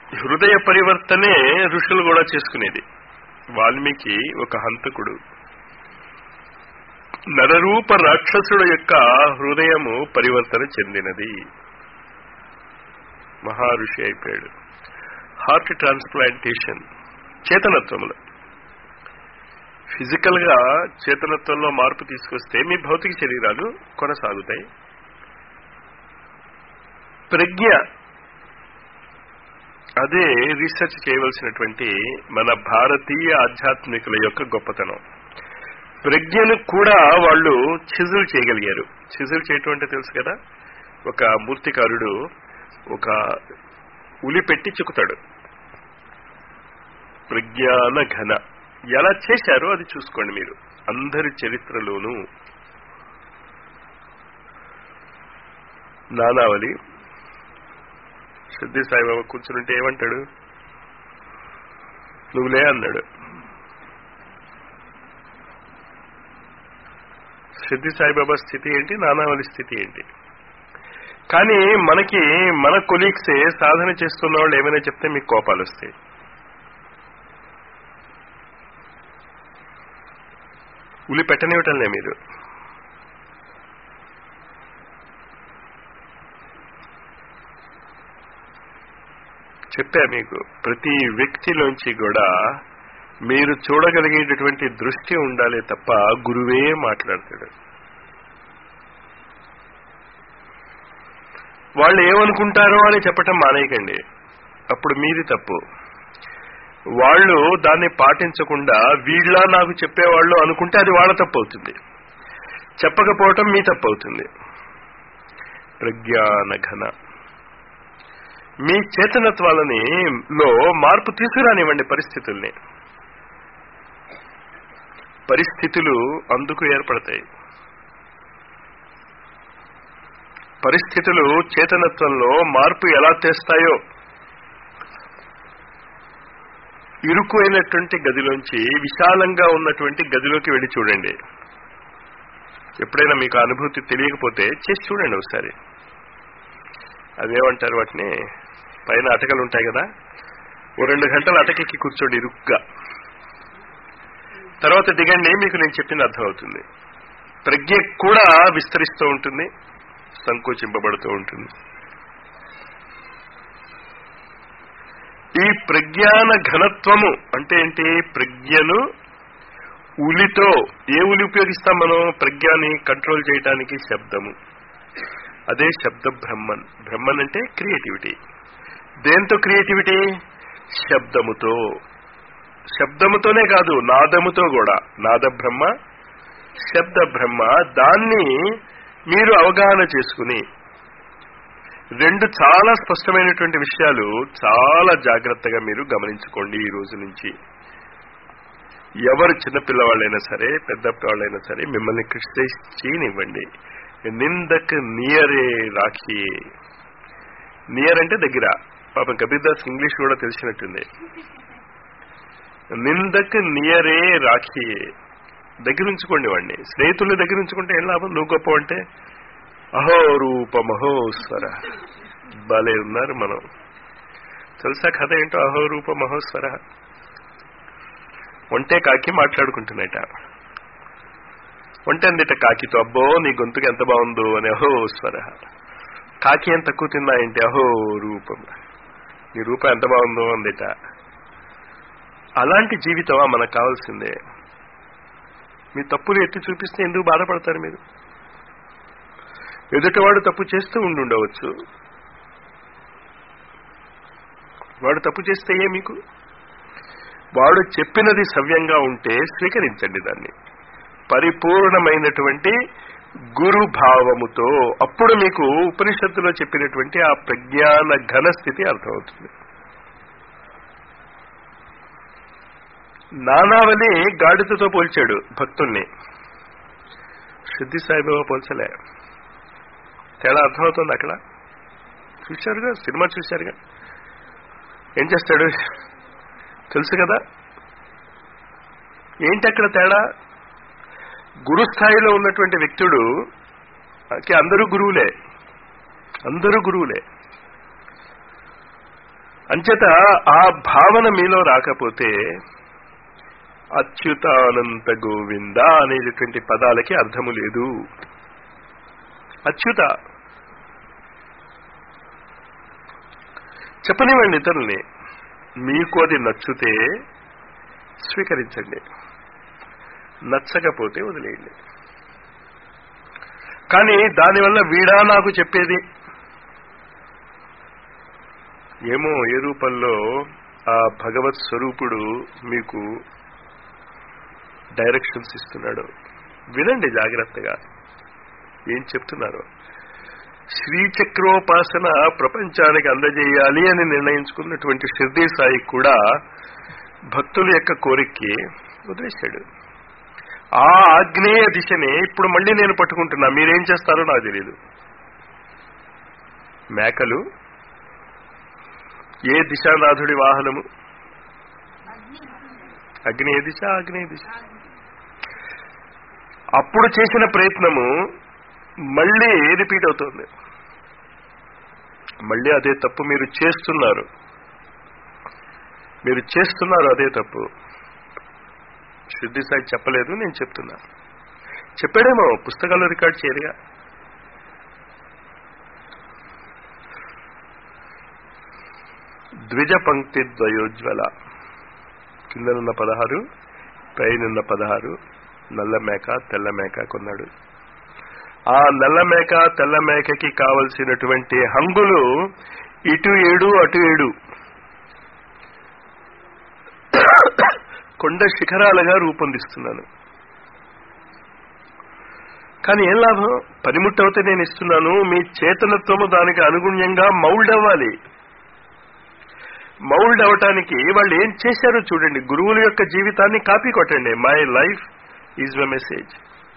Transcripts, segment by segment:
హృదయ పరివర్తనే ఋషులు కూడా చేసుకునేది వాల్మీకి ఒక హంతకుడు నరరూప రాక్షసుడు యొక్క హృదయము పరివర్తన చెందినది మహారుషి అయిపోయాడు హార్ట్ ట్రాన్స్ప్లాంటేషన్ చేతనత్వములు ఫిజికల్ గా చేతనత్వంలో మార్పు తీసుకొస్తే మీ భౌతిక శరీరాలు కొనసాగుతాయి ప్రజ్ఞ అదే రీసెర్చ్ చేయవలసినటువంటి మన భారతీయ ఆధ్యాత్మికుల యొక్క గొప్పతనం ప్రజ్ఞను కూడా వాళ్ళు చిజుల్ చేయగలిగారు చిజుల్ చేయటం అంటే తెలుసు కదా ఒక మూర్తికారుడు ఒక ఉలి పెట్టి చిక్కుతాడు ప్రజ్ఞాన ఘన ఎలా చేశారో అది చూసుకోండి మీరు అందరి చరిత్రలోనూ నానావళి సిద్ధి సాయిబాబా కూర్చుంటే ఏమంటాడు నువ్వులే అన్నాడు సిద్ధి సాయిబాబా స్థితి ఏంటి నానావళి స్థితి ఏంటి కానీ మనకి మన కొలీగ్సే సాధన చేస్తున్న వాళ్ళు ఏమైనా చెప్తే మీకు కోపాలు వస్తాయి ఉలి పెట్టనివ్వటంలే మీరు చెప్పా మీకు ప్రతి వ్యక్తిలోంచి కూడా మీరు చూడగలిగేటటువంటి దృష్టి ఉండాలి తప్ప గురువే మాట్లాడతాడు వాళ్ళు ఏమనుకుంటారో అని చెప్పటం మానేయకండి అప్పుడు మీది తప్పు వాళ్ళు దాన్ని పాటించకుండా వీళ్ళ నాకు చెప్పేవాళ్ళు అనుకుంటే అది వాళ్ళ తప్పు అవుతుంది చెప్పకపోవటం మీ తప్పు అవుతుంది ప్రజ్ఞాన ఘన మీ చేతనత్వాలని లో మార్పు తీసుకురానివ్వండి పరిస్థితుల్ని పరిస్థితులు అందుకు ఏర్పడతాయి పరిస్థితులు చేతనత్వంలో మార్పు ఎలా తెస్తాయో ఇరుకు అయినటువంటి గదిలోంచి విశాలంగా ఉన్నటువంటి గదిలోకి వెళ్ళి చూడండి ఎప్పుడైనా మీకు అనుభూతి తెలియకపోతే చేసి చూడండి ఒకసారి అదేమంటారు వాటిని పైన అటకలు ఉంటాయి కదా ఓ రెండు గంటలు అటకెక్కి కూర్చోండి ఇరుగ్గా తర్వాత దిగండి మీకు నేను చెప్పింది అర్థమవుతుంది ప్రజ్ఞ కూడా విస్తరిస్తూ ఉంటుంది సంకోచింపబడుతూ ఉంటుంది ఈ ప్రజ్ఞాన ఘనత్వము అంటే ఏంటి ప్రజ్ఞను ఉలితో ఏ ఉలి ఉపయోగిస్తాం మనం ప్రజ్ఞాని కంట్రోల్ చేయడానికి శబ్దము అదే శబ్ద బ్రహ్మన్ బ్రహ్మన్ అంటే క్రియేటివిటీ దేంతో క్రియేటివిటీ శబ్దముతో శబ్దముతోనే కాదు నాదముతో కూడా నాద బ్రహ్మ శబ్ద బ్రహ్మ దాన్ని మీరు అవగాహన చేసుకుని రెండు చాలా స్పష్టమైనటువంటి విషయాలు చాలా జాగ్రత్తగా మీరు గమనించుకోండి ఈ రోజు నుంచి ఎవరు చిన్నపిల్లవాళ్ళైనా సరే పెద్ద వాళ్ళైనా సరే మిమ్మల్ని క్రిస్టైజ్ చేయనివ్వండి నిందక్ నియరే రాఖీ నియర్ అంటే దగ్గర పాపం కబీర్దాస్ ఇంగ్లీష్ కూడా తెలిసినట్టుంది నిందక్ నియరే రాఖీ దగ్గర ఉంచుకోండి వాడిని స్నేహితుల్ని దగ్గర ఉంచుకుంటే ఏం లాభం నువ్వు గొప్ప అంటే అహో రూప మహోస్వర భలే ఉన్నారు మనం తెలుసా కథ ఏంటో అహో రూప మహోస్వర ఒంటే కాకి మాట్లాడుకుంటున్నట ఒంటే అందిట కాకితో అబ్బో నీ గొంతుకు ఎంత బాగుందో అని అహో స్వర కాకి ఎంత తక్కువ తిన్నా ఏంటి అహో రూపం నీ రూపం ఎంత బాగుందో అందిట అలాంటి జీవితమా మనకు కావాల్సిందే మీ తప్పులు ఎత్తి చూపిస్తే ఎందుకు బాధపడతారు మీరు ఎదుటివాడు తప్పు చేస్తూ ఉండుండవచ్చు వాడు తప్పు చేస్తే ఏ మీకు వాడు చెప్పినది సవ్యంగా ఉంటే స్వీకరించండి దాన్ని పరిపూర్ణమైనటువంటి గురు భావముతో అప్పుడు మీకు ఉపనిషత్తులో చెప్పినటువంటి ఆ ప్రజ్ఞాన ఘన స్థితి అర్థమవుతుంది నానావని గాడిదతో పోల్చాడు భక్తుల్ని సిద్ధి సాయిబాబా పోల్చలే తేడా అర్థమవుతుంది అక్కడ చూశారుగా సినిమా చూశారుగా ఏం చేస్తాడు తెలుసు కదా ఏంటి అక్కడ తేడా గురుస్థాయిలో ఉన్నటువంటి వ్యక్తుడు అందరూ గురువులే అందరూ గురువులే అంచేత ఆ భావన మీలో రాకపోతే అచ్యుతానంత గోవింద అనేటటువంటి పదాలకి అర్థము లేదు అచ్యుత చెప్పనివ్వండి ఇతరుల్ని మీకు అది నచ్చితే స్వీకరించండి నచ్చకపోతే వదిలేయండి కానీ దానివల్ల వీడా నాకు చెప్పేది ఏమో ఏ రూపంలో ఆ భగవత్ స్వరూపుడు మీకు డైరెక్షన్స్ ఇస్తున్నాడు వినండి జాగ్రత్తగా ఏం చెప్తున్నారు శ్రీచక్రోపాసన ప్రపంచానికి అందజేయాలి అని నిర్ణయించుకున్నటువంటి షిర్దీ సాయి కూడా భక్తుల యొక్క కోరికకి వదిలేశాడు ఆ ఆగ్నేయ దిశని ఇప్పుడు మళ్ళీ నేను పట్టుకుంటున్నా మీరేం చేస్తారో నాకు తెలియదు మేకలు ఏ దిశానాథుడి వాహనము అగ్నేయ దిశ ఆగ్నేయ దిశ అప్పుడు చేసిన ప్రయత్నము మళ్ళీ రిపీట్ అవుతుంది మళ్ళీ అదే తప్పు మీరు చేస్తున్నారు మీరు చేస్తున్నారు అదే తప్పు శుద్ధి సాయి చెప్పలేదు నేను చెప్తున్నా చెప్పాడేమో పుస్తకాల్లో రికార్డ్ చేయరుగా ద్విజ పంక్తి ద్వయోజ్వల కిందనున్న పదహారు పైనున్న పదహారు నల్ల మేక తెల్ల మేక కొన్నాడు ఆ నల్ల మేక తెల్ల మేకకి కావలసినటువంటి హంగులు ఇటు ఏడు అటు ఏడు కొండ శిఖరాలుగా రూపొందిస్తున్నాను కానీ ఏం లాభం పనిముట్టవుతే నేను ఇస్తున్నాను మీ చేతనత్వము దానికి అనుగుణ్యంగా మౌల్డ్ అవ్వాలి మౌల్డ్ అవటానికి వాళ్ళు ఏం చేశారో చూడండి గురువుల యొక్క జీవితాన్ని కాపీ కొట్టండి my life is the message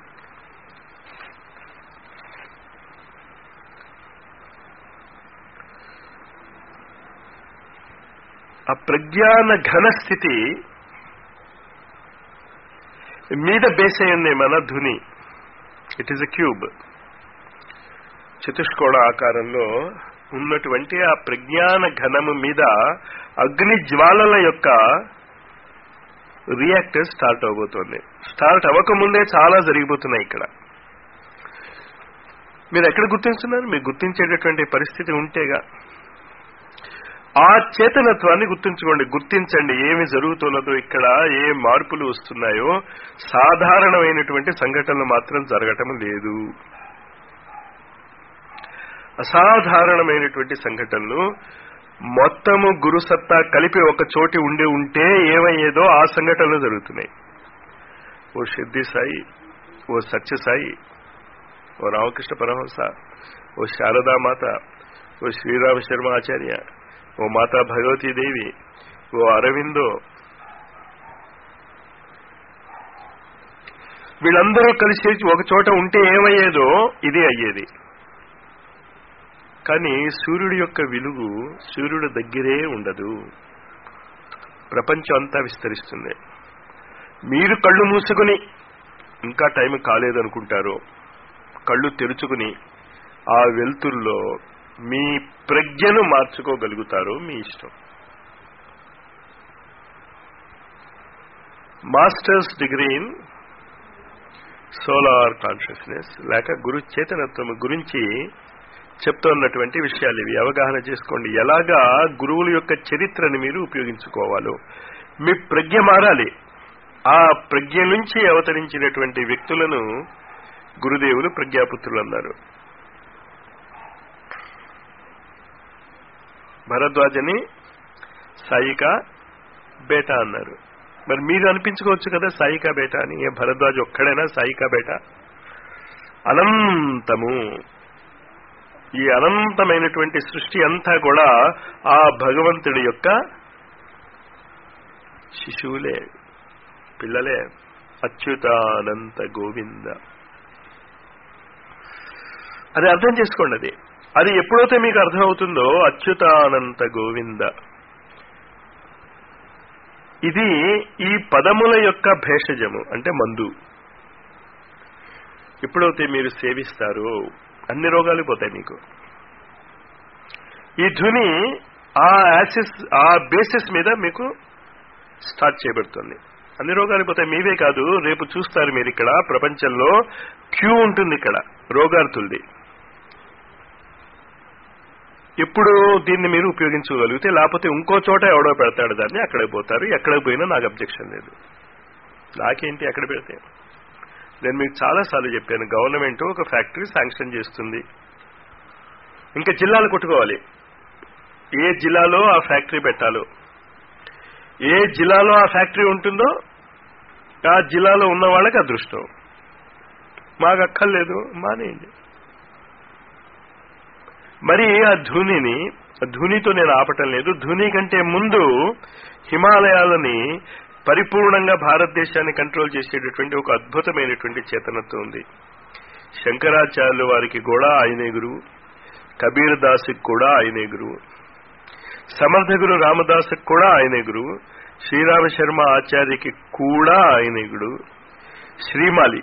ఆ ప్రజ్ఞాన ఘనస్థితి మీద బేస్ అయింది మన ధుని ఇట్ ఈస్ ఎ క్యూబ్ చతుష్కోణ ఆకారంలో ఉన్నటువంటి ఆ ప్రజ్ఞాన ఘనము మీద అగ్ని జ్వాలల యొక్క రియాక్టర్ స్టార్ట్ అవబోతోంది స్టార్ట్ అవ్వకముందే చాలా జరిగిపోతున్నాయి ఇక్కడ మీరు ఎక్కడ గుర్తించున్నారు మీరు గుర్తించేటటువంటి పరిస్థితి ఉంటేగా ఆ చేతనత్వాన్ని గుర్తించుకోండి గుర్తించండి ఏమి జరుగుతున్నదో ఇక్కడ ఏ మార్పులు వస్తున్నాయో సాధారణమైనటువంటి సంఘటనలు మాత్రం జరగటం లేదు అసాధారణమైనటువంటి సంఘటనలు మొత్తము గురుసత్తా కలిపి ఒక చోటి ఉండి ఉంటే ఏమయ్యేదో ఆ సంఘటనలు జరుగుతున్నాయి ఓ సిద్ధి సాయి ఓ సత్యసాయి ఓ రామకృష్ణ పరమహంస ఓ శారదామాత ఓ శ్రీరామ శర్మ ఆచార్య ఓ మాతా భగవతీదేవి ఓ అరవిందో వీళ్ళందరూ కలిసి ఒక చోట ఉంటే ఏమయ్యేదో ఇదే అయ్యేది కానీ సూర్యుడి యొక్క వెలుగు సూర్యుడి దగ్గరే ఉండదు ప్రపంచం అంతా విస్తరిస్తుంది మీరు కళ్ళు మూసుకుని ఇంకా టైం కాలేదనుకుంటారు కళ్ళు తెరుచుకుని ఆ వెలుతుల్లో మీ ప్రజ్ఞను మార్చుకోగలుగుతారు మీ ఇష్టం masters degree in solar consciousness లేక గురు చేతనత్వం గురించి చెప్తున్నటువంటి విషయాలు ఇవి అవగాహన చేసుకోండి ఎలాగా గురువుల యొక్క చరిత్రని మీరు ఉపయోగించుకోవాలో మీ ప్రజ్ఞ మారాలి ఆ ప్రజ్ఞ నుంచి అవతరించినటువంటి వ్యక్తులను గురుదేవులు ప్రజ్ఞాపుత్రులు అన్నారు భరద్వాజని సాయిక బేట అన్నారు మరి మీరు అనిపించుకోవచ్చు కదా సాయికా బేట అని ఏ భరద్వాజ్ ఒక్కడైనా సాయికా బేట అనంతము ఈ అనంతమైనటువంటి సృష్టి అంతా కూడా ఆ భగవంతుడి యొక్క శిశువులే పిల్లలే అచ్యుతానంత గోవింద అది అర్థం చేసుకోండి అది అది ఎప్పుడైతే మీకు అర్థమవుతుందో అచ్యుతానంత గోవింద ఇది ఈ పదముల యొక్క భేషజము అంటే మందు ఎప్పుడైతే మీరు సేవిస్తారో అన్ని రోగాలు పోతాయి మీకు ఈ ధుని ఆ యాసిస్ ఆ బేసిస్ మీద మీకు స్టార్ట్ చేయబడుతుంది అన్ని రోగాలు పోతాయి మీవే కాదు రేపు చూస్తారు మీరు ఇక్కడ ప్రపంచంలో క్యూ ఉంటుంది ఇక్కడ రోగార్తులది ఎప్పుడు దీన్ని మీరు ఉపయోగించగలిగితే లేకపోతే ఇంకో చోట ఎవడో పెడతాడు దాన్ని అక్కడికి పోతారు ఎక్కడికి పోయినా నాకు అబ్జెక్షన్ లేదు నాకేంటి ఎక్కడ పెడితే నేను మీకు చాలాసార్లు చెప్పాను గవర్నమెంట్ ఒక ఫ్యాక్టరీ శాంక్షన్ చేస్తుంది ఇంకా జిల్లాలు కొట్టుకోవాలి ఏ జిల్లాలో ఆ ఫ్యాక్టరీ పెట్టాలో ఏ జిల్లాలో ఆ ఫ్యాక్టరీ ఉంటుందో ఆ జిల్లాలో ఉన్న వాళ్ళకి అదృష్టం మాకు అక్కర్లేదు మానేయండి మరి ఆ ధూనిని ధూనితో నేను ఆపటం లేదు ధూని కంటే ముందు హిమాలయాలని పరిపూర్ణంగా భారతదేశాన్ని కంట్రోల్ చేసేటటువంటి ఒక అద్భుతమైనటువంటి చేతనత్వం ఉంది శంకరాచార్యుల వారికి కూడా ఆయనే గురువు కబీర్ దాసుకి కూడా ఆయనే గురువు సమర్థ గురు రామదాసుకి కూడా ఆయనే గురువు శ్రీరామ శర్మ ఆచార్యకి కూడా ఆయనే గురువు శ్రీమాలి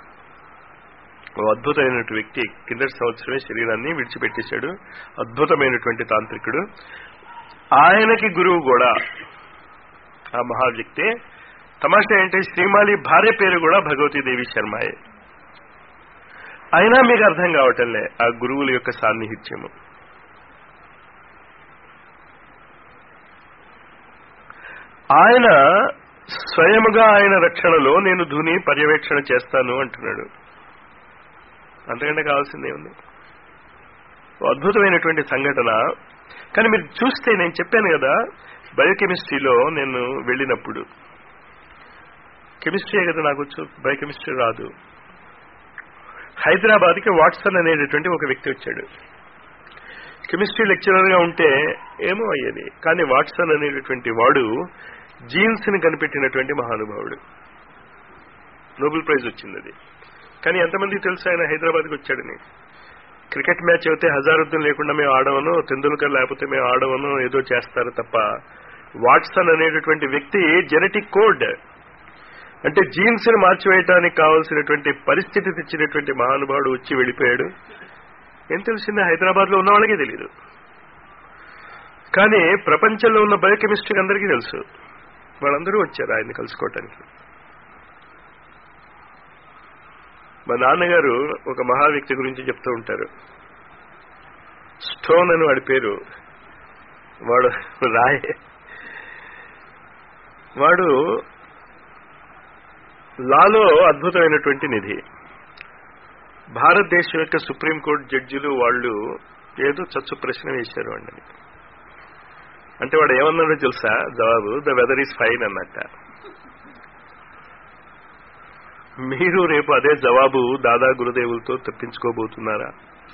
ఓ అద్భుతమైనటువంటి వ్యక్తి కిందటి సంవత్సరమే శరీరాన్ని విడిచిపెట్టేశాడు అద్భుతమైనటువంటి తాంత్రికుడు ఆయనకి గురువు కూడా ఆ మహా వ్యక్తి తమాషా ఏంటంటే శ్రీమాలి భార్య పేరు కూడా భగవతీదేవి శర్మాయే అయినా మీకు అర్థం కావటంలే ఆ గురువుల యొక్క సాన్నిహిత్యము ఆయన స్వయముగా ఆయన రక్షణలో నేను ధుని పర్యవేక్షణ చేస్తాను అంటున్నాడు అంతకంటే కావాల్సిందే ఉంది అద్భుతమైనటువంటి సంఘటన కానీ మీరు చూస్తే నేను చెప్పాను కదా బయోకెమిస్ట్రీలో నేను వెళ్ళినప్పుడు కెమిస్ట్రీ కదా నాకు వచ్చు బయోకెమిస్ట్రీ రాదు హైదరాబాద్కి వాట్సన్ అనేటటువంటి ఒక వ్యక్తి వచ్చాడు కెమిస్ట్రీ లెక్చరర్ గా ఉంటే ఏమో అయ్యేది కానీ వాట్సన్ అనేటటువంటి వాడు జీన్స్ ని కనిపెట్టినటువంటి మహానుభావుడు నోబెల్ ప్రైజ్ వచ్చింది అది కానీ ఎంతమందికి తెలుసు ఆయన హైదరాబాద్కి వచ్చాడని క్రికెట్ మ్యాచ్ అయితే హజారుద్దీన్ లేకుండా మేము ఆడవను తెందుల్కర్ లేకపోతే మేము ఆడవను ఏదో చేస్తారు తప్ప వాట్సన్ అనేటటువంటి వ్యక్తి జెనెటిక్ కోడ్ అంటే జీన్స్ ని మార్చివేయడానికి కావాల్సినటువంటి పరిస్థితి తెచ్చినటువంటి మహానుభావుడు వచ్చి వెళ్ళిపోయాడు ఏం తెలిసింది హైదరాబాద్ లో ఉన్న వాళ్ళకే తెలియదు కానీ ప్రపంచంలో ఉన్న బయోకెమిస్ట్రీ అందరికీ తెలుసు వాళ్ళందరూ వచ్చారు ఆయన్ని కలుసుకోవటానికి మా నాన్నగారు ఒక మహా వ్యక్తి గురించి చెప్తూ ఉంటారు స్టోన్ అని వాడి పేరు వాడు రాయే వాడు లాలో అద్భుతమైనటువంటి నిధి భారతదేశం యొక్క సుప్రీంకోర్టు జడ్జిలు వాళ్ళు ఏదో చచ్చు ప్రశ్న వేశారు అండి అంటే వాడు ఏమన్నాడో తెలుసా జవాబు ద వెదర్ ఈస్ ఫైన్ అన్నట్ట మీరు రేపు అదే జవాబు దాదా గురుదేవులతో తెప్పించుకోబోతున్నారా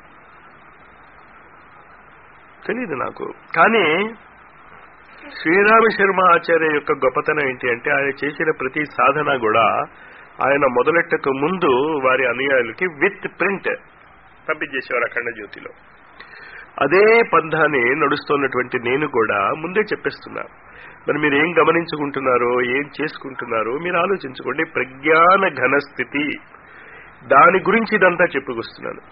తెలియదు నాకు కానీ శ్రీరామ శర్మ ఆచార్య యొక్క గొప్పతనం ఏంటి అంటే ఆయన చేసిన ప్రతి సాధన కూడా ఆయన మొదలెట్టక ముందు వారి అనుయాయులకి విత్ ప్రింట్ పంపించేసేవారు అఖండ జ్యోతిలో అదే పంధాన్ని నడుస్తున్నటువంటి నేను కూడా ముందే చెప్పేస్తున్నా మరి మీరు ఏం గమనించుకుంటున్నారో ఏం చేసుకుంటున్నారో మీరు ఆలోచించుకోండి ప్రజ్ఞాన ఘనస్థితి దాని గురించి ఇదంతా చెప్పుకొస్తున్నాను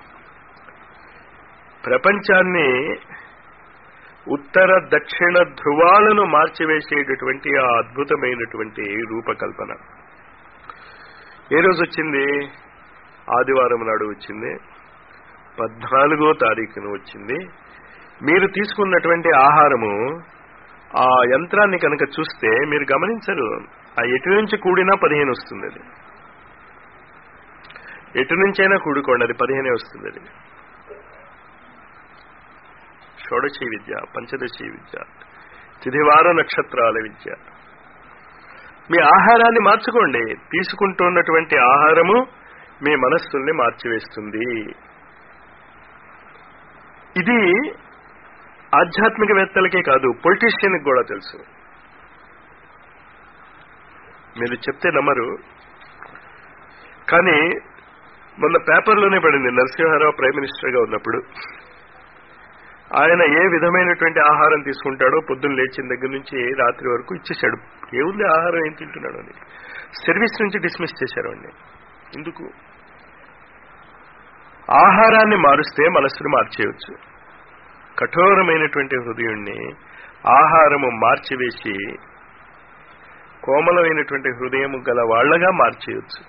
ప్రపంచాన్ని ఉత్తర దక్షిణ ధ్రువాలను మార్చివేసేటటువంటి ఆ అద్భుతమైనటువంటి రూపకల్పన ఏ రోజు వచ్చింది ఆదివారం నాడు వచ్చింది పద్నాలుగో తారీఖున వచ్చింది మీరు తీసుకున్నటువంటి ఆహారము ఆ యంత్రాన్ని కనుక చూస్తే మీరు గమనించరు ఆ ఎటు నుంచి కూడినా పదిహేను వస్తుంది అది ఎటు నుంచైనా కూడుకోండి అది పదిహేనే వస్తుంది అది షోడశీ విద్య పంచదశీ విద్య తిథివార నక్షత్రాల విద్య మీ ఆహారాన్ని మార్చుకోండి తీసుకుంటున్నటువంటి ఆహారము మీ మనస్సుల్ని మార్చివేస్తుంది ఇది ఆధ్యాత్మికవేత్తలకే కాదు పొలిటీషియన్కి కూడా తెలుసు మీరు చెప్తే నమ్మరు కానీ మొన్న పేపర్లోనే పడింది నరసింహారావు ప్రైమ్ మినిస్టర్గా ఉన్నప్పుడు ఆయన ఏ విధమైనటువంటి ఆహారం తీసుకుంటాడో పొద్దున్న లేచిన దగ్గర నుంచి రాత్రి వరకు ఇచ్చేశాడు ఏముంది ఆహారం ఏం తింటున్నాడు అని సర్వీస్ నుంచి డిస్మిస్ చేశారు అండి ఎందుకు ఆహారాన్ని మారుస్తే మనస్సును మార్చేయవచ్చు కఠోరమైనటువంటి హృదయుణ్ణి ఆహారము మార్చివేసి కోమలమైనటువంటి హృదయము గల వాళ్లగా మార్చేయచ్చు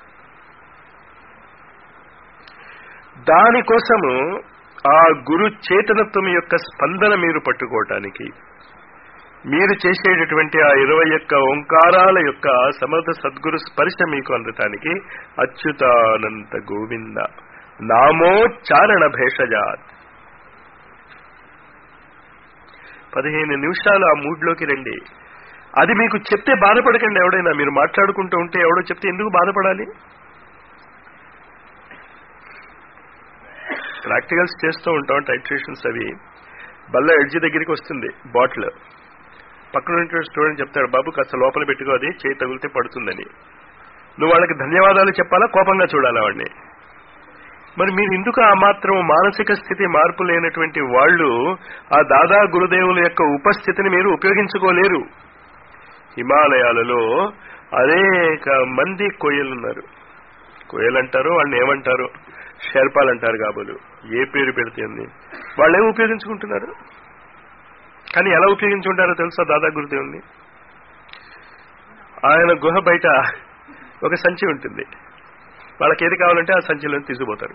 దానికోసము ఆ గురు చేతనత్వం యొక్క స్పందన మీరు పట్టుకోవటానికి మీరు చేసేటటువంటి ఆ ఇరవై యొక్క ఓంకారాల యొక్క సమర్థ సద్గురు స్పర్శ మీకు అందటానికి అచ్యుతానంత గోవింద నామోచ్చారణ భేషజాత్ పదిహేను నిమిషాలు ఆ మూడ్లోకి రండి అది మీకు చెప్తే బాధపడకండి ఎవడైనా మీరు మాట్లాడుకుంటూ ఉంటే ఎవడో చెప్తే ఎందుకు బాధపడాలి ప్రాక్టికల్స్ చేస్తూ ఉంటాం టైట్రేషన్స్ అవి బల్ల ఎడ్జి దగ్గరికి వస్తుంది బాటిల్ పక్కన స్టూడెంట్ చెప్తాడు బాబు కాస్త లోపల పెట్టుకో అది చేయి తగిలితే పడుతుందని నువ్వు వాళ్ళకి ధన్యవాదాలు చెప్పాలా కోపంగా చూడాలా వాడిని మరి మీరు ఎందుకు ఆ మాత్రం మానసిక స్థితి మార్పు లేనటువంటి వాళ్ళు ఆ దాదా గురుదేవుల యొక్క ఉపస్థితిని మీరు ఉపయోగించుకోలేరు హిమాలయాలలో అనేక మంది కోయలున్నారు కోయలు అంటారు వాళ్ళని ఏమంటారు షెర్పాలు అంటారు కాబోలు ఏ పేరు పెడితే వాళ్ళు ఏం ఉపయోగించుకుంటున్నారు కానీ ఎలా ఉపయోగించుకుంటారో తెలుసా దాదా గురుదేవుని ఆయన గుహ బయట ఒక సంచి ఉంటుంది వాళ్ళకి ఏది కావాలంటే ఆ సంచిలో తీసుకుపోతారు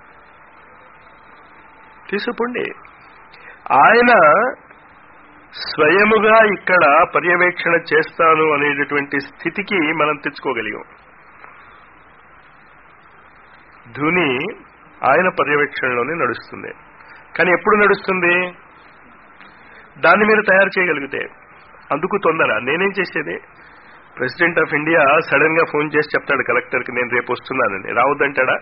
తీసుకుపోండి ఆయన స్వయముగా ఇక్కడ పర్యవేక్షణ చేస్తాను అనేటటువంటి స్థితికి మనం తెచ్చుకోగలిగాం ధుని ఆయన పర్యవేక్షణలోనే నడుస్తుంది కానీ ఎప్పుడు నడుస్తుంది దాన్ని మీరు తయారు చేయగలిగితే అందుకు తొందర నేనేం చేసేది ప్రెసిడెంట్ ఆఫ్ ఇండియా సడన్ గా ఫోన్ చేసి చెప్తాడు కలెక్టర్కి నేను రేపు వస్తున్నానని రావద్దంటాడా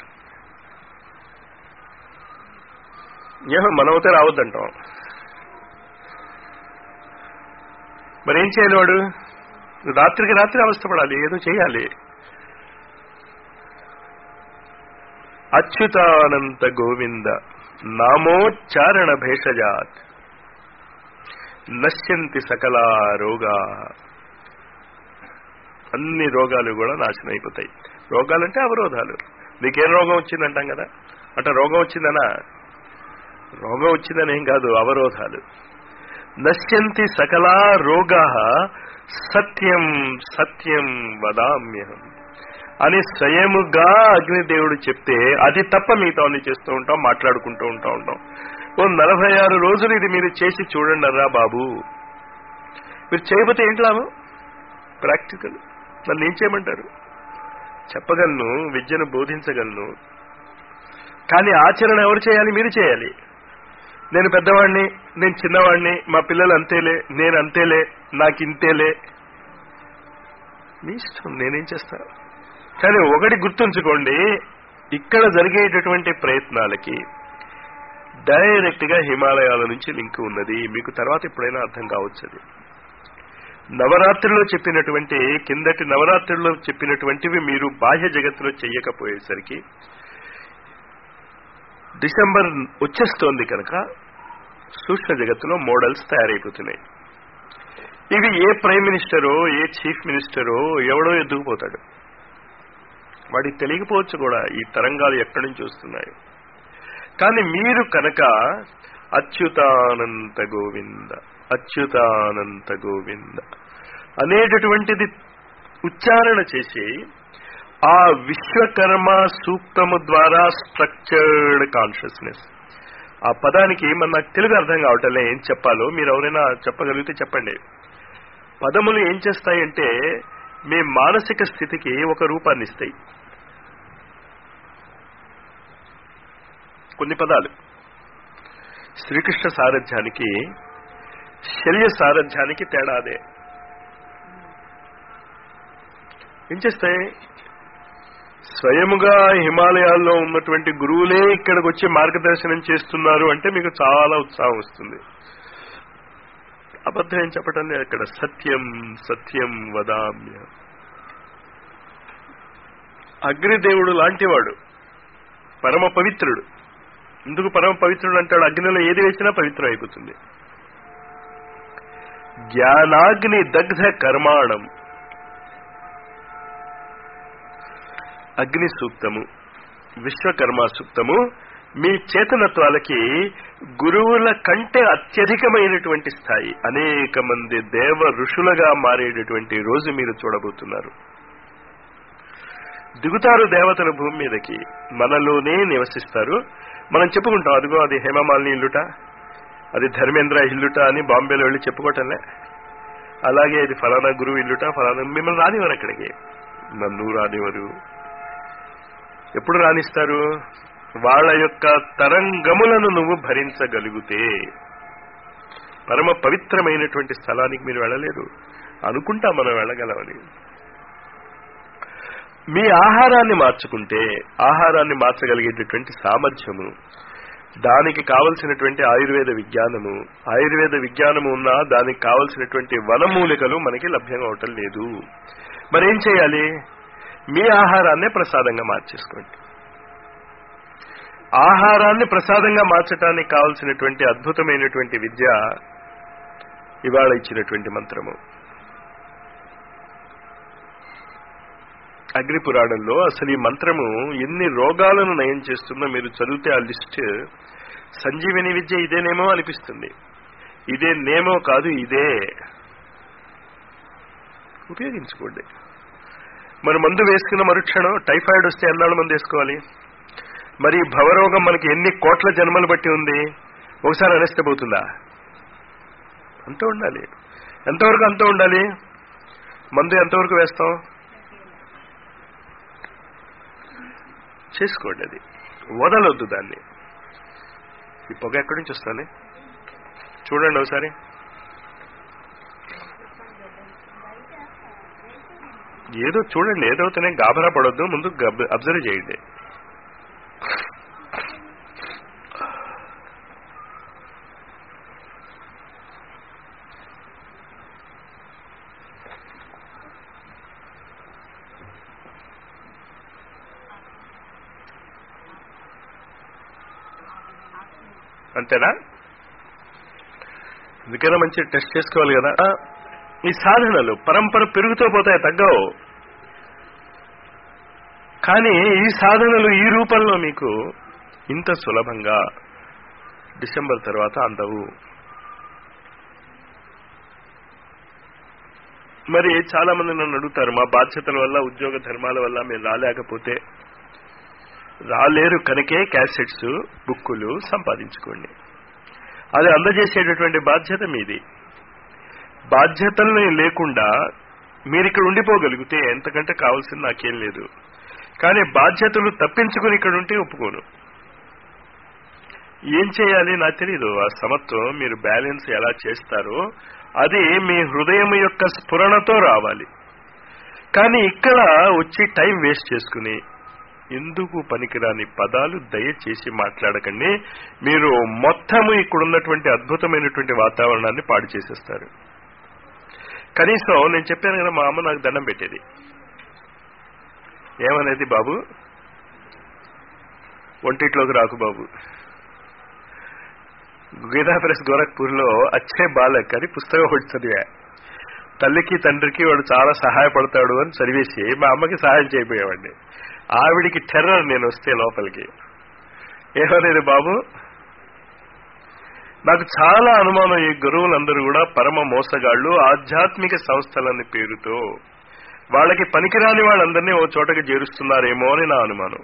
ఏమో మనమైతే రావద్దంటాం మరి ఏం చేయాలి వాడు రాత్రికి రాత్రి అవస్థపడాలి ఏదో చేయాలి అచ్యుతానంత గోవింద నామోచ్చారణ భేషజాత్ నశ్యంతి సకల రోగా అన్ని రోగాలు కూడా నాశనం అయిపోతాయి రోగాలంటే అవరోధాలు నీకేం రోగం వచ్చిందంటాం కదా అంటే రోగం వచ్చిందనా రోగం వచ్చిందని ఏం కాదు అవరోధాలు నశ్యంతి సకల రోగా సత్యం సత్యం వదామ్యహం అని స్వయముగా అగ్నిదేవుడు చెప్తే అది తప్ప మిగతా అన్ని చేస్తూ ఉంటాం మాట్లాడుకుంటూ ఉంటా ఉంటాం ఓ నలభై ఆరు రోజులు ఇది మీరు చేసి చూడండి రా బాబు మీరు చేయకపోతే ఏంటి లాభం ప్రాక్టికల్ నన్ను ఏం చేయమంటారు చెప్పగలను విద్యను బోధించగలను కానీ ఆచరణ ఎవరు చేయాలి మీరు చేయాలి నేను పెద్దవాడిని నేను చిన్నవాడిని మా పిల్లలు అంతేలే నేను అంతేలే నాకు ఇంతేలే మీ ఇష్టం నేనేం చేస్తా కానీ ఒకటి గుర్తుంచుకోండి ఇక్కడ జరిగేటటువంటి ప్రయత్నాలకి డైరెక్ట్ గా హిమాలయాల నుంచి లింక్ ఉన్నది మీకు తర్వాత ఎప్పుడైనా అర్థం కావచ్చు అది నవరాత్రిలో చెప్పినటువంటి కిందటి నవరాత్రిలో చెప్పినటువంటివి మీరు బాహ్య జగత్తులో చెయ్యకపోయేసరికి డిసెంబర్ వచ్చేస్తోంది కనుక సూక్ష్మ జగత్తులో మోడల్స్ తయారైపోతున్నాయి ఇవి ఏ ప్రైమ్ మినిస్టరో ఏ చీఫ్ మినిస్టరో ఎవడో ఎద్దుకుపోతాడు వాడికి తెలియకపోవచ్చు కూడా ఈ తరంగాలు ఎక్కడి నుంచి వస్తున్నాయి కానీ మీరు కనుక అచ్యుతానంత గోవింద అచ్యుతానంత గోవింద అనేటటువంటిది ఉచ్చారణ చేసి ఆ విశ్వకర్మ సూక్తము ద్వారా స్ట్రక్చర్డ్ కాన్షియస్నెస్ ఆ పదానికి మన నాకు తెలుగు అర్థం కావటంలే ఏం చెప్పాలో మీరు ఎవరైనా చెప్పగలిగితే చెప్పండి పదములు ఏం చేస్తాయంటే మీ మానసిక స్థితికి ఒక రూపాన్ని ఇస్తాయి కొన్ని పదాలు శ్రీకృష్ణ సారథ్యానికి శల్య సారథ్యానికి తేడా అదే ఏం చేస్తాయి స్వయముగా హిమాలయాల్లో ఉన్నటువంటి గురువులే ఇక్కడికి వచ్చి మార్గదర్శనం చేస్తున్నారు అంటే మీకు చాలా ఉత్సాహం వస్తుంది అబద్ధం ఏం చెప్పటం లేదు అక్కడ సత్యం సత్యం వదామ్య అగ్నిదేవుడు లాంటివాడు పరమ పవిత్రుడు ఎందుకు పరమ పవిత్రుడు అంటాడు అగ్నిలో ఏది వేసినా పవిత్రం అయిపోతుంది జ్ఞానాగ్ని దగ్ధ కర్మాణం అగ్ని సూక్తము విశ్వకర్మ సూక్తము మీ చేతనత్వాలకి గురువుల కంటే అత్యధికమైనటువంటి స్థాయి అనేక మంది దేవ ఋషులుగా మారేటటువంటి రోజు మీరు చూడబోతున్నారు దిగుతారు దేవతల భూమి మీదకి మనలోనే నివసిస్తారు మనం చెప్పుకుంటాం అదిగో అది హేమమాలిని ఇల్లుట అది ధర్మేంద్ర ఇల్లుట అని బాంబేలో వెళ్ళి చెప్పుకోవటంలే అలాగే ఇది ఫలానా గురువు ఇల్లుట ఫలానా మిమ్మల్ని రానివారు అక్కడికి నన్ను రానివారు ఎప్పుడు రాణిస్తారు వాళ్ళ యొక్క తరంగములను నువ్వు భరించగలిగితే పరమ పవిత్రమైనటువంటి స్థలానికి మీరు వెళ్ళలేరు అనుకుంటా మనం వెళ్ళగలమని మీ ఆహారాన్ని మార్చుకుంటే ఆహారాన్ని మార్చగలిగేటటువంటి సామర్థ్యము దానికి కావలసినటువంటి ఆయుర్వేద విజ్ఞానము ఆయుర్వేద విజ్ఞానము ఉన్నా దానికి కావలసినటువంటి వనమూలికలు మనకి లభ్యం అవటం లేదు మరేం చేయాలి మీ ఆహారాన్నే ప్రసాదంగా మార్చేసుకోండి ఆహారాన్ని ప్రసాదంగా మార్చడానికి కావలసినటువంటి అద్భుతమైనటువంటి విద్య ఇవాళ ఇచ్చినటువంటి మంత్రము అగ్ని పురాణంలో అసలు ఈ మంత్రము ఎన్ని రోగాలను నయం చేస్తుందో మీరు చదివితే ఆ లిస్ట్ సంజీవిని విద్య ఇదేనేమో అనిపిస్తుంది ఇదే నేమో కాదు ఇదే ఉపయోగించుకోండి మరి మందు వేసుకున్న మరుక్షణం టైఫాయిడ్ వస్తే ఎన్నాళ్ళు మందు వేసుకోవాలి మరి భవరోగం మనకి ఎన్ని కోట్ల జన్మలు బట్టి ఉంది ఒకసారి అనేస్తే పోతుందా అంత ఉండాలి ఎంతవరకు అంత ఉండాలి మందు ఎంతవరకు వేస్తాం చేసుకోండి అది వదలొద్దు దాన్ని ఈ పొగ ఎక్కడి నుంచి వస్తుంది చూడండి ఒకసారి ఏదో చూడండి ఏదవుతూనే గాబరా పడొద్దు ముందు అబ్జర్వ్ చేయండి అంతేనా ఎందుకైనా మంచి టెస్ట్ చేసుకోవాలి కదా ఈ సాధనలు పరంపర పెరుగుతూ పోతాయి తగ్గవు కానీ ఈ సాధనలు ఈ రూపంలో మీకు ఇంత సులభంగా డిసెంబర్ తర్వాత అందవు మరి చాలా మంది నన్ను అడుగుతారు మా బాధ్యతల వల్ల ఉద్యోగ ధర్మాల వల్ల మేము రాలేకపోతే రాలేరు కనుకే క్యాసెట్స్ బుక్కులు సంపాదించుకోండి అది అందజేసేటటువంటి బాధ్యత మీది బాధ్యతల్ని లేకుండా మీరు ఇక్కడ ఉండిపోగలిగితే ఎంతకంటే కావాల్సింది నాకేం లేదు కానీ బాధ్యతలు తప్పించుకుని ఇక్కడ ఉంటే ఒప్పుకోను ఏం చేయాలి నాకు తెలియదు ఆ సమత్వం మీరు బ్యాలెన్స్ ఎలా చేస్తారో అది మీ హృదయం యొక్క స్ఫురణతో రావాలి కానీ ఇక్కడ వచ్చి టైం వేస్ట్ చేసుకుని ఎందుకు పనికిరాని పదాలు దయచేసి మాట్లాడకండి మీరు మొత్తము ఇక్కడ ఉన్నటువంటి అద్భుతమైనటువంటి వాతావరణాన్ని పాడు చేసేస్తారు కనీసం నేను చెప్పాను కదా మా అమ్మ నాకు దండం పెట్టేది ఏమనేది బాబు ఒంటిట్లోకి రాకు బాబు గీతా ప్రెస్ గోరఖ్పూర్ లో అచ్చే బాలక్ అని పుస్తకం ఒకటి చదివా తల్లికి తండ్రికి వాడు చాలా సహాయపడతాడు అని చదివేసి మా అమ్మకి సహాయం చేయబోయేవాడిని ఆవిడికి టెర్రర్ నేను వస్తే లోపలికి ఏమనేది బాబు నాకు చాలా అనుమానం ఈ గురువులందరూ కూడా పరమ మోసగాళ్లు ఆధ్యాత్మిక సంస్థలని పేరుతో వాళ్ళకి పనికిరాని వాళ్ళందరినీ ఓ చోటకి చేరుస్తున్నారేమో అని నా అనుమానం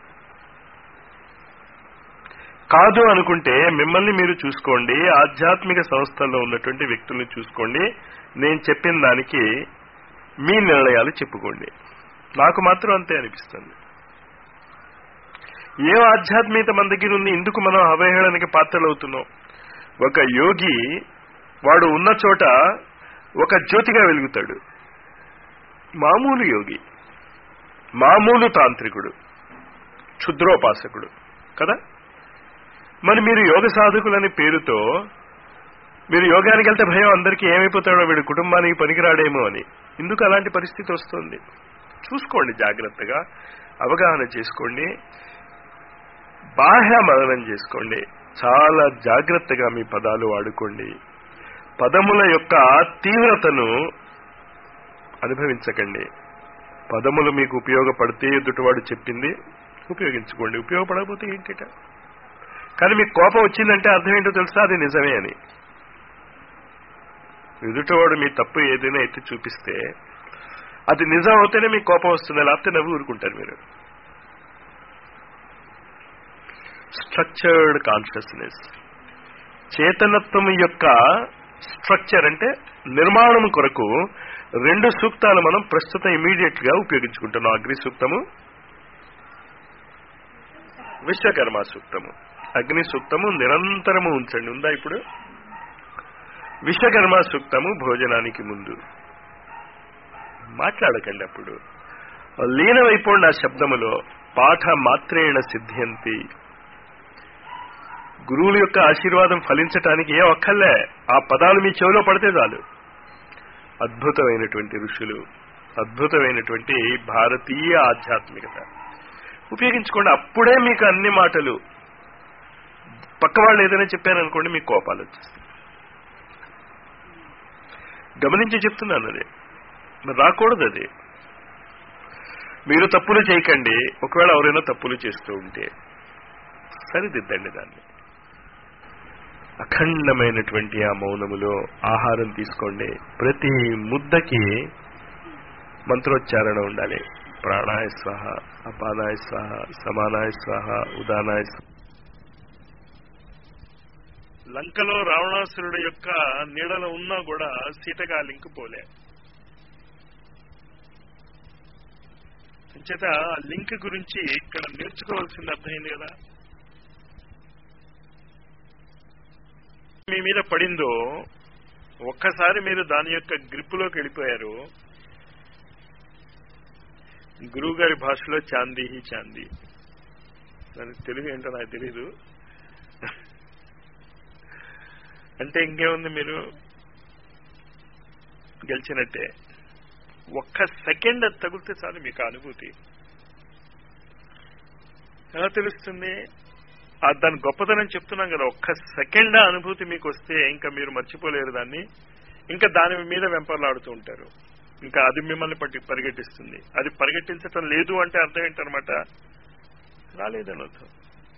కాదు అనుకుంటే మిమ్మల్ని మీరు చూసుకోండి ఆధ్యాత్మిక సంస్థల్లో ఉన్నటువంటి వ్యక్తుల్ని చూసుకోండి నేను చెప్పిన దానికి మీ నిర్ణయాలు చెప్పుకోండి నాకు మాత్రం అంతే అనిపిస్తుంది ఏం ఆధ్యాత్మికత మన దగ్గర ఉంది ఇందుకు మనం అవహేళనకి పాత్రలవుతున్నాం ఒక యోగి వాడు ఉన్న చోట ఒక జ్యోతిగా వెలుగుతాడు మామూలు యోగి మామూలు తాంత్రికుడు క్షుద్రోపాసకుడు కదా మరి మీరు యోగ సాధకులని పేరుతో మీరు యోగానికి వెళ్తే భయం అందరికీ ఏమైపోతాడో వీడు కుటుంబానికి పనికిరాడేమో అని ఎందుకు అలాంటి పరిస్థితి వస్తుంది చూసుకోండి జాగ్రత్తగా అవగాహన చేసుకోండి బాహ్య మననం చేసుకోండి చాలా జాగ్రత్తగా మీ పదాలు వాడుకోండి పదముల యొక్క తీవ్రతను అనుభవించకండి పదములు మీకు ఉపయోగపడితే ఎదుటివాడు చెప్పింది ఉపయోగించుకోండి ఉపయోగపడకపోతే ఏంటిట కానీ మీకు కోపం వచ్చిందంటే అర్థం ఏంటో తెలుసా అది నిజమే అని ఎదుటివాడు మీ తప్పు ఏదైనా ఎత్తి చూపిస్తే అది నిజం అవుతేనే మీకు కోపం వస్తుంది లేకపోతే నవ్వు ఊరుకుంటారు మీరు స్ట్రక్చర్డ్ కాన్షియస్నెస్ చేతనత్వం యొక్క స్ట్రక్చర్ అంటే నిర్మాణం కొరకు రెండు సూక్తాలు మనం ప్రస్తుతం ఇమీడియట్ గా ఉపయోగించుకుంటున్నాం అగ్ని సూక్తము విశ్వకర్మ సూక్తము అగ్ని సూక్తము నిరంతరము ఉంచండి ఉందా ఇప్పుడు విశ్వకర్మ సూక్తము భోజనానికి ముందు మాట్లాడకండి అప్పుడు లీనమైపోండి ఆ శబ్దములో పాఠ మాత్రేణ సిద్ధ్యంతి గురువుల యొక్క ఆశీర్వాదం ఫలించటానికి ఏ ఒక్కల్లే ఆ పదాలు మీ చెవిలో పడితే చాలు అద్భుతమైనటువంటి ఋషులు అద్భుతమైనటువంటి భారతీయ ఆధ్యాత్మికత ఉపయోగించుకోండి అప్పుడే మీకు అన్ని మాటలు పక్క వాళ్ళు ఏదైనా చెప్పారనుకోండి మీకు కోపాలు వచ్చేస్తాయి గమనించి చెప్తున్నాను అది మరి రాకూడదు అది మీరు తప్పులు చేయకండి ఒకవేళ ఎవరైనా తప్పులు చేస్తూ ఉంటే సరిదిద్దండి దాన్ని అఖండమైనటువంటి ఆ మౌనములో ఆహారం తీసుకోండి ప్రతి ముద్దకి మంత్రోచ్చారణ ఉండాలి ప్రాణాయ స్వాహ అపానాయ స్వాహ సమానాయ స్వాహ ఉదానాయ స్వాహ లంకలో రావణాసురుడు యొక్క నీడలో ఉన్నా కూడా సీతగా లింక్ పోలే చేత లింక్ గురించి ఇక్కడ నేర్చుకోవాల్సింది అర్థమైంది కదా మీ మీద పడిందో ఒక్కసారి మీరు దాని యొక్క గ్రిప్పులోకి వెళ్ళిపోయారు గురువు గారి భాషలో చాందీ హీ చాందీ దాని తెలుగు ఏంటో నాకు తెలీదు అంటే ఇంకేముంది మీరు గెలిచినట్టే ఒక్క సెకండ్ అది తగిలితే చాలు మీకు ఆ అనుభూతి ఎలా తెలుస్తుంది ఆ దాని గొప్పతనం చెప్తున్నాం కదా ఒక్క సెకండ్ ఆ అనుభూతి మీకు వస్తే ఇంకా మీరు మర్చిపోలేరు దాన్ని ఇంకా దాని మీద వెంపర్లాడుతూ ఉంటారు ఇంకా అది మిమ్మల్ని పట్టి పరిగెట్టిస్తుంది అది పరిగెట్టించటం లేదు అంటే అర్థం ఏంటనమాట రాలేదని అర్థం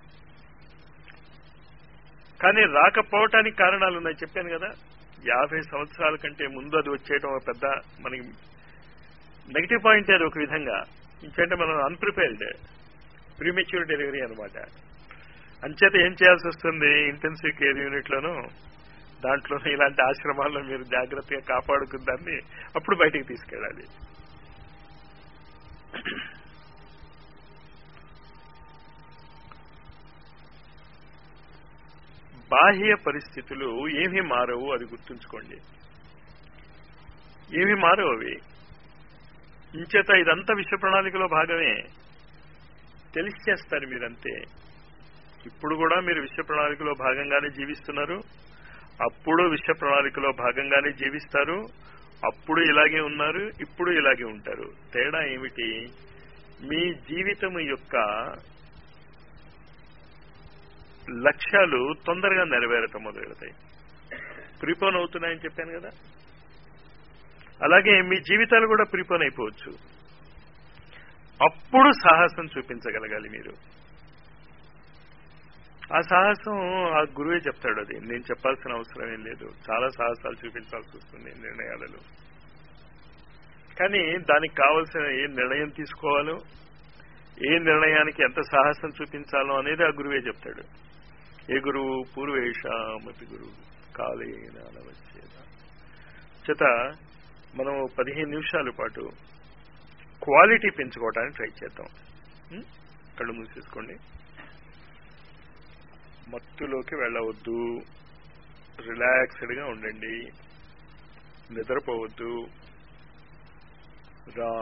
కానీ రాకపోవటానికి కారణాలు ఉన్నాయి చెప్పాను కదా యాభై సంవత్సరాల కంటే ముందు అది వచ్చేయడం ఒక పెద్ద మనకి నెగిటివ్ పాయింట్ అది ఒక విధంగా ఇంకంటే మనం అన్ప్రిపేర్డ్ ప్రీమెచ్యూర్ డెలివరీ అనమాట అంచేత ఏం చేయాల్సి వస్తుంది ఇంటెన్సివ్ కేర్ యూనిట్ లోను దాంట్లో ఇలాంటి ఆశ్రమాల్లో మీరు జాగ్రత్తగా కాపాడుకుందాన్ని అప్పుడు బయటికి తీసుకెళ్ళాలి బాహ్య పరిస్థితులు ఏమీ మారవు అది గుర్తుంచుకోండి ఏమీ మారవు అవి ఇంచేత ఇదంతా విశ్వ ప్రణాళికలో భాగమే తెలిసి చేస్తారు మీరంతే ఇప్పుడు కూడా మీరు విశ్వ ప్రణాళికలో భాగంగానే జీవిస్తున్నారు అప్పుడు విశ్వ ప్రణాళికలో భాగంగానే జీవిస్తారు అప్పుడు ఇలాగే ఉన్నారు ఇప్పుడు ఇలాగే ఉంటారు తేడా ఏమిటి మీ జీవితం యొక్క లక్ష్యాలు తొందరగా నెరవేరటం మొదలెడతాయి ప్రిపోన్ అవుతున్నాయని చెప్పాను కదా అలాగే మీ జీవితాలు కూడా ప్రిపోన్ అయిపోవచ్చు అప్పుడు సాహసం చూపించగలగాలి మీరు ఆ సాహసం ఆ గురువే చెప్తాడు అది నేను చెప్పాల్సిన అవసరం ఏం లేదు చాలా సాహసాలు చూపించాల్సి వస్తుంది నిర్ణయాలలో కానీ దానికి కావలసిన ఏ నిర్ణయం తీసుకోవాలో ఏ నిర్ణయానికి ఎంత సాహసం చూపించాలో అనేది ఆ గురువే చెప్తాడు ఏ గురువు పూర్వేషామతి గురువు కాలేన వచ్చేద చేత మనం పదిహేను నిమిషాల పాటు క్వాలిటీ పెంచుకోవడానికి ట్రై చేద్దాం ఉం? కళ్ళు మూసేసుకోండి మత్తులోకి వెళ్ళవద్దు రిలాక్స్డ్ గా ఉండండి నిద్రపోవద్దు రా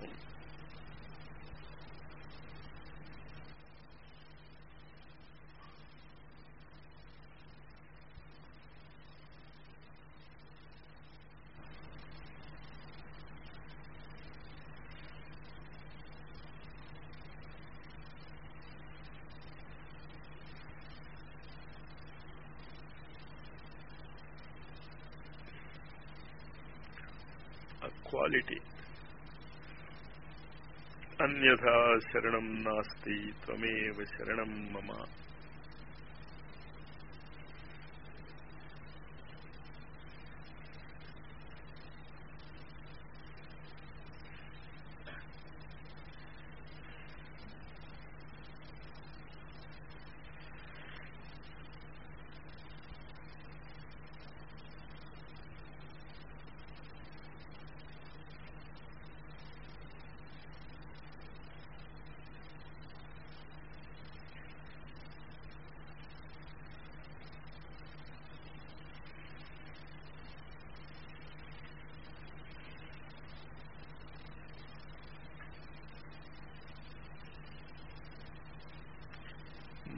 క్వాలిటీ అన్యథా శరణం నాస్తి త్వమేవ శరణం మమ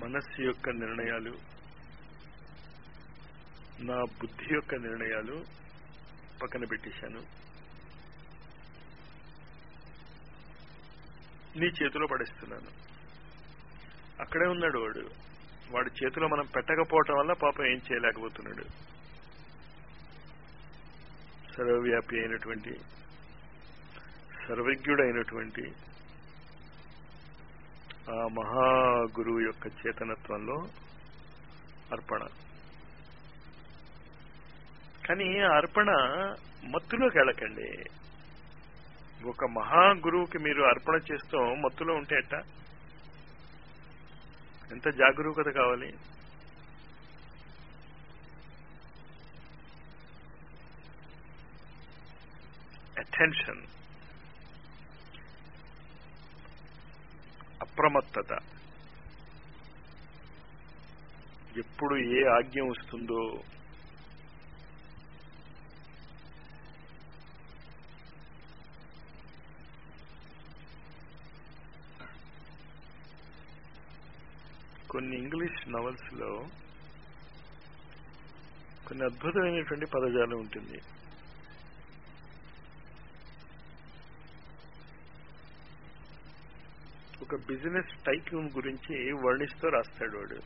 మనస్సు యొక్క నిర్ణయాలు నా బుద్ధి యొక్క నిర్ణయాలు పక్కన పెట్టేశాను నీ చేతిలో పడేస్తున్నాను అక్కడే ఉన్నాడు వాడు వాడి చేతిలో మనం పెట్టకపోవటం వల్ల పాపం ఏం చేయలేకపోతున్నాడు సర్వవ్యాపి అయినటువంటి సర్వజ్ఞుడైనటువంటి ఆ మహాగురువు యొక్క చేతనత్వంలో అర్పణ కానీ ఆ అర్పణ మత్తులోకి వెళ్ళకండి ఒక మహాగురువుకి మీరు అర్పణ చేస్తూ మత్తులో ఉంటే ఎట్ట ఎంత జాగరూకత కావాలి అటెన్షన్ అప్రమత్తత ఎప్పుడు ఏ ఆజ్ఞ వస్తుందో కొన్ని ఇంగ్లీష్ నవల్స్ లో కొన్ని అద్భుతమైనటువంటి పదజాలం ఉంటుంది ఒక బిజినెస్ టైక్యూన్ గురించి వర్ణిస్తూ రాస్తాడు వాడు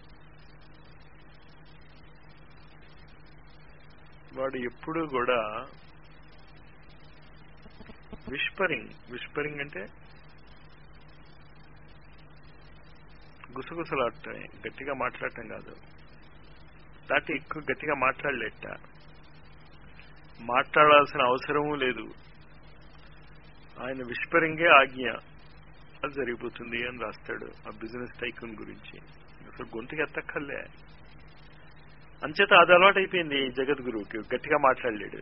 వాడు ఎప్పుడు కూడా విస్పరింగ్ విస్పరింగ్ అంటే గుసగుసలాడటమే గట్టిగా మాట్లాడటం కాదు దాటి ఎక్కువ గట్టిగా మాట్లాడలేట మాట్లాడాల్సిన అవసరమూ లేదు ఆయన విస్పరింగే ఆజ్ఞ అది జరిగిపోతుంది అని రాస్తాడు ఆ బిజినెస్ టైకూన్ గురించి అసలు గొంతుకి ఎత్తక్కర్లే అంచేత అది అలవాటు అయిపోయింది జగద్గురువుకి గట్టిగా మాట్లాడలేడు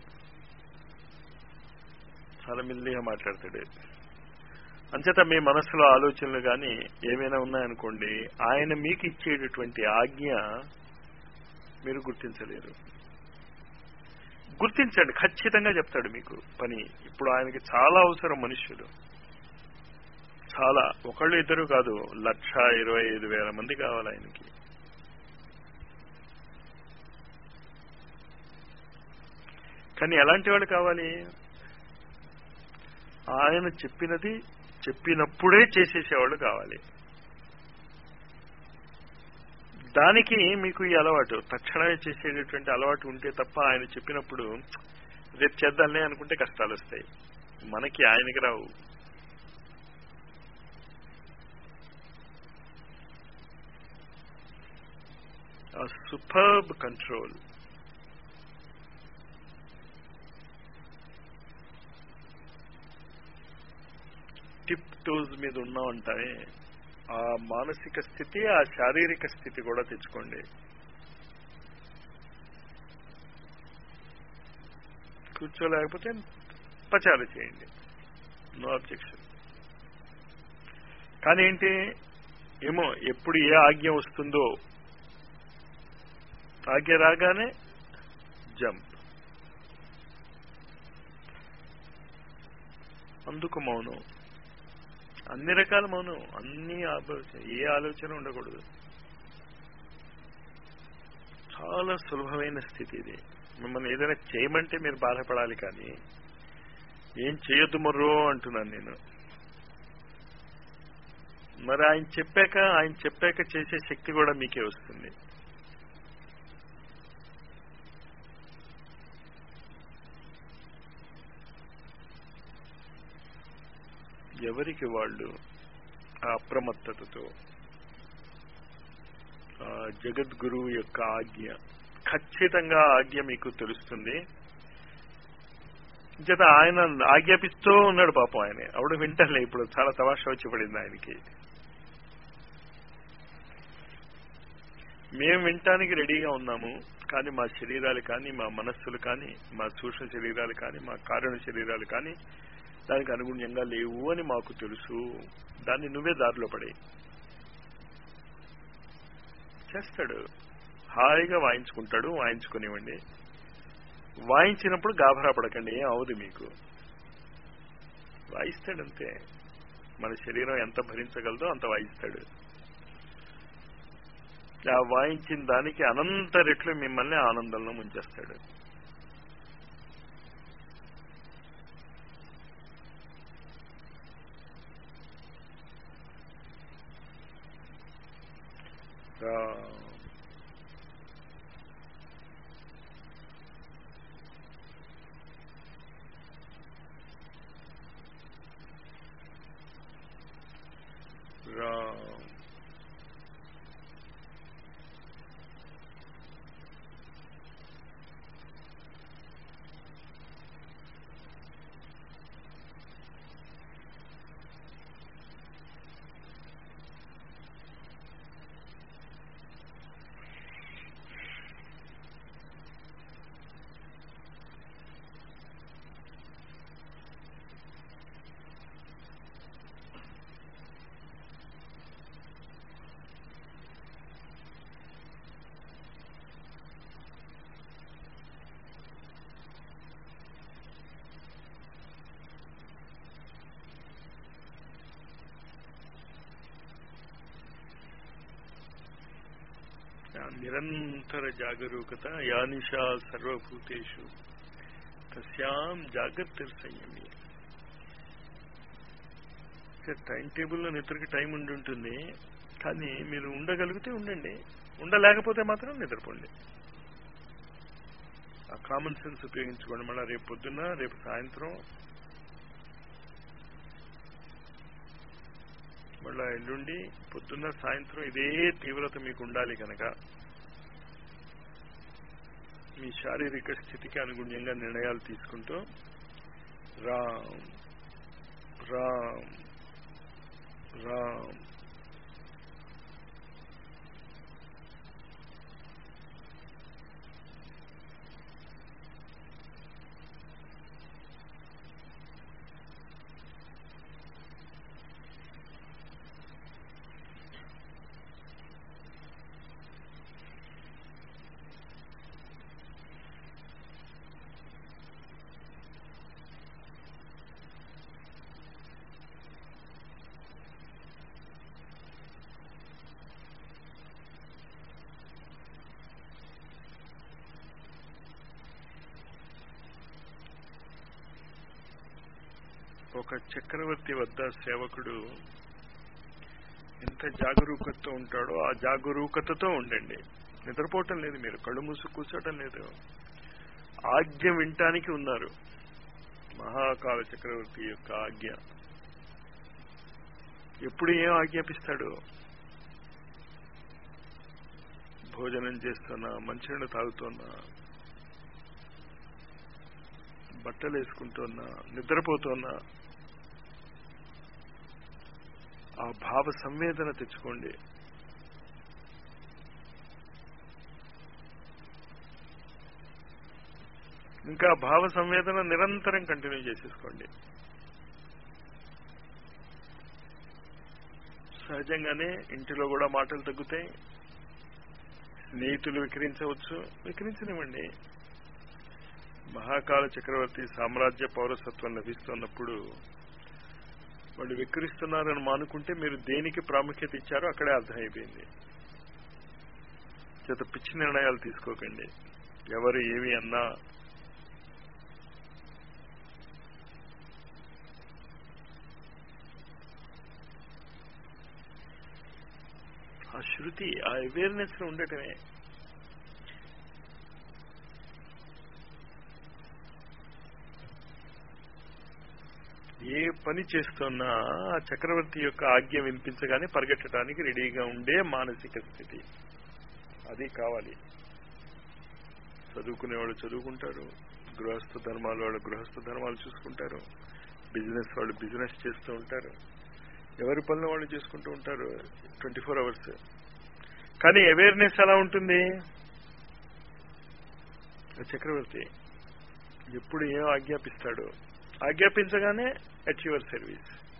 చాలా మెల్లిగా మాట్లాడతాడు అంచేత మీ మనసులో ఆలోచనలు కానీ ఏమైనా ఉన్నాయనుకోండి ఆయన మీకు ఇచ్చేటటువంటి ఆజ్ఞ మీరు గుర్తించలేరు గుర్తించండి ఖచ్చితంగా చెప్తాడు మీకు పని ఇప్పుడు ఆయనకి చాలా అవసరం మనుష్యులు చాలా ఒకళ్ళు ఇద్దరు కాదు లక్ష ఇరవై ఐదు వేల మంది కావాలి ఆయనకి కానీ ఎలాంటి వాళ్ళు కావాలి ఆయన చెప్పినది చెప్పినప్పుడే చేసేసేవాళ్ళు కావాలి దానికి మీకు ఈ అలవాటు తక్షణమే చేసేటటువంటి అలవాటు ఉంటే తప్ప ఆయన చెప్పినప్పుడు రేపు చేద్దాంలే అనుకుంటే కష్టాలు వస్తాయి మనకి ఆయనకి రావు ఆ సూపర్బ్ కంట్రోల్ టిప్ టోస్ మీద ఉన్నామంటే ఆ మానసిక స్థితి ఆ శారీరక స్థితి కూడా తెచ్చుకోండి కూర్చోలేకపోతే పచారు చేయండి నో అబ్జెక్షన్ కానీ ఏంటి ఏమో ఎప్పుడు ఏ ఆజ్ఞ వస్తుందో ఆజ్ఞ రాగానే జంప్ అందుకు మౌనం అన్ని రకాల మౌనం అన్ని ఆలోచన ఏ ఆలోచన ఉండకూడదు చాలా సులభమైన స్థితి ఇది మిమ్మల్ని ఏదైనా చేయమంటే మీరు బాధపడాలి కానీ ఏం చేయొద్దు మర్రో అంటున్నాను నేను మరి ఆయన చెప్పాక ఆయన చెప్పాక చేసే శక్తి కూడా మీకే వస్తుంది ఎవరికి వాళ్ళు ఆ అప్రమత్తతతో ఆ జగద్గురువు యొక్క ఆజ్ఞ ఖచ్చితంగా ఆజ్ఞ మీకు తెలుస్తుంది చేత ఆయన ఆజ్ఞాపిస్తూ ఉన్నాడు పాపం ఆయన ఆవిడ వింటలే ఇప్పుడు చాలా తమాషా వచ్చి పడింది ఆయనకి మేము వినటానికి రెడీగా ఉన్నాము కానీ మా శరీరాలు కానీ మా మనస్సులు కానీ మా సూక్ష్మ శరీరాలు కానీ మా కారణ శరీరాలు కానీ దానికి అనుగుణ్యంగా లేవు అని మాకు తెలుసు దాన్ని నువ్వే దారిలో పడే చేస్తాడు హాయిగా వాయించుకుంటాడు వాయించుకునివ్వండి వాయించినప్పుడు గాభరా పడకండి ఏం అవదు మీకు వాయిస్తాడంతే మన శరీరం ఎంత భరించగలదో అంత వాయిస్తాడు ఆ వాయించిన దానికి అనంత రెట్లు మిమ్మల్ని ఆనందంలో ముంచేస్తాడు రా రామ్ ఆ నిరంతర జాగరూకత యానిషా సర్వభూతేషు తస్యాం జాగ్రత్త సంయమి టైం టేబుల్లో నిద్రకి టైం ఉండి ఉంటుంది కానీ మీరు ఉండగలిగితే ఉండండి ఉండలేకపోతే మాత్రం నిద్రపోండి ఆ కామన్ సెన్స్ ఉపయోగించుకోండి మళ్ళీ రేపు పొద్దున్న రేపు సాయంత్రం మళ్ళా ఎల్లుండి పొద్దున్న సాయంత్రం ఇదే తీవ్రత మీకు ఉండాలి కనుక మీ శారీరక స్థితికి అనుగుణ్యంగా నిర్ణయాలు తీసుకుంటూ రామ్ రామ్ రామ్ ఒక చక్రవర్తి వద్ద సేవకుడు ఎంత జాగరూకతతో ఉంటాడో ఆ జాగరూకతతో ఉండండి నిద్రపోవటం లేదు మీరు కళ్ళు మూసు కూర్చోటం లేదు ఆజ్ఞ వినటానికి ఉన్నారు మహాకాల చక్రవర్తి యొక్క ఆజ్ఞ ఎప్పుడు ఏం ఆజ్ఞాపిస్తాడు భోజనం చేస్తున్నా మంచినీళ్ళు తాగుతున్నా బట్టలు వేసుకుంటున్నా నిద్రపోతున్నా ఆ భావ సంవేదన తెచ్చుకోండి ఇంకా భావ సంవేదన నిరంతరం కంటిన్యూ చేసేసుకోండి సహజంగానే ఇంటిలో కూడా మాటలు తగ్గుతాయి స్నేహితులు వికరించవచ్చు వికరించనివ్వండి మహాకాల చక్రవర్తి సామ్రాజ్య పౌరసత్వం లభిస్తున్నప్పుడు వాళ్ళు వికరిస్తున్నారని మానుకుంటే మీరు దేనికి ప్రాముఖ్యత ఇచ్చారో అక్కడే అర్థమైపోయింది చేత పిచ్చి నిర్ణయాలు తీసుకోకండి ఎవరు ఏమి అన్నా ఆ శృతి ఆ అవేర్నెస్ ఉండటమే ఏ పని చేస్తున్నా ఆ చక్రవర్తి యొక్క ఆజ్ఞ వినిపించగానే పరిగెట్టడానికి రెడీగా ఉండే మానసిక స్థితి అది కావాలి చదువుకునే వాళ్ళు చదువుకుంటారు గృహస్థ ధర్మాలు వాళ్ళు గృహస్థ ధర్మాలు చూసుకుంటారు బిజినెస్ వాళ్ళు బిజినెస్ చేస్తూ ఉంటారు ఎవరి పనులు వాళ్ళు చేసుకుంటూ ఉంటారు ట్వంటీ ఫోర్ అవర్స్ కానీ అవేర్నెస్ ఎలా ఉంటుంది చక్రవర్తి ఎప్పుడు ఏం ఆజ్ఞాపిస్తాడు ఆజ్ఞాపించగానే అచీవర్ సర్వీస్